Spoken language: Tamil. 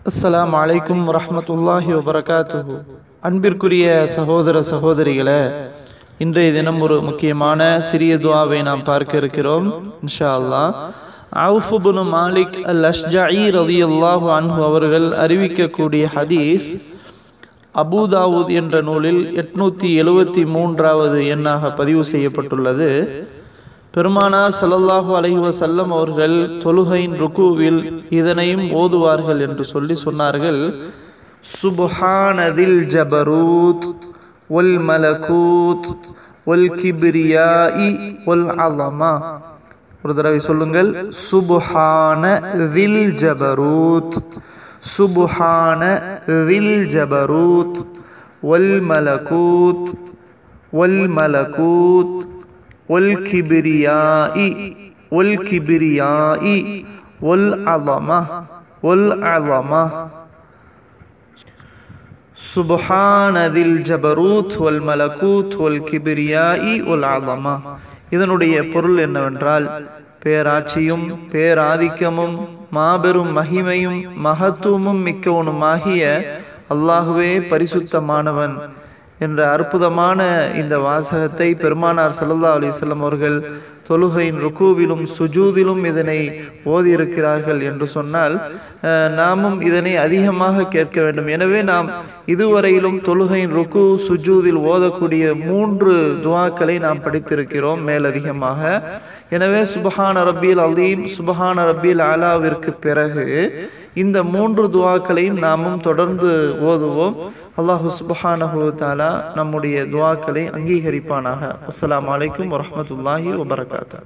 அஸ்ஸலாமு அலைக்கும் வரஹ்மத்துல்லாஹி வபரகாத்துஹு அன்பிற்குரிய சகோதர சகோதரிகளே இன்றைய தினம் ஒரு முக்கியமான சிறிய துவாவை நாம் பார்க்க இருக்கிறோம் இன்ஷா அல்லாஹ் அவுஃப் இப்னு மாலிக் அல் அஷ்ஜாயி ரலியல்லாஹு அன்ஹு அவர்கள் அறிவிக்கக்கூடிய ஹதீஸ் அபூதாவூத் என்ற நூலில் எட்நூத்தி எழுவத்தி மூன்றாவது எண்ணாக பதிவு செய்யப்பட்டுள்ளது பெருமானார் ஸல்லல்லாஹு அலைஹி வஸல்லம் அவர்கள் தொழுகையின் ருக்குவில் இதனையும் ஓதுவார்கள் என்று சொல்லி சொன்னார்கள் சுப்ஹானதில் ஜபரூத் வல் மலகூத் வல் கிப்ரியாஇ வல் அலமா ஒரு தடவை சொல்லுங்கள் சுப்ஹான தில் ஜபரூத் சுப்ஹான தில் ஜபரூத் வல் மலகூத் வல் மலகூத் والكبرياء والكبرياء والعظمة والعظمة سبحان ذي الجبروت والملكوت والكبرياء والعظمة இதனுடைய பொருள் என்னவென்றால் பேராட்சியும் பேராதிக்கமும் மாபெரும் மகிமையும் மகத்துவமும் மிக்கவனுமாகிய அல்லாஹுவே பரிசுத்தமானவன் என்ற அற்புதமான இந்த வாசகத்தை பெருமானார் சல்லல்லா அலிஸ்லாம் அவர்கள் தொழுகையின் ருக்குவிலும் சுஜூதிலும் இதனை ஓதியிருக்கிறார்கள் என்று சொன்னால் நாமும் இதனை அதிகமாக கேட்க வேண்டும் எனவே நாம் இதுவரையிலும் தொழுகையின் ருக்கு சுஜூதில் ஓதக்கூடிய மூன்று துவாக்களை நாம் படித்திருக்கிறோம் மேலதிகமாக எனவே சுபஹான ரபில் அலீம் சுபஹான ரபில் ஆலாவிற்கு பிறகு இந்த மூன்று துவாக்களையும் நாமும் தொடர்ந்து ஓதுவோம் அல்லாஹு சுபஹானஹு தாலா நம்முடைய துவாக்களை அங்கீகரிப்பானாக அஸ்லாம் வலைக்கும் வரமத்துல்லாஹி வபரகாத்தா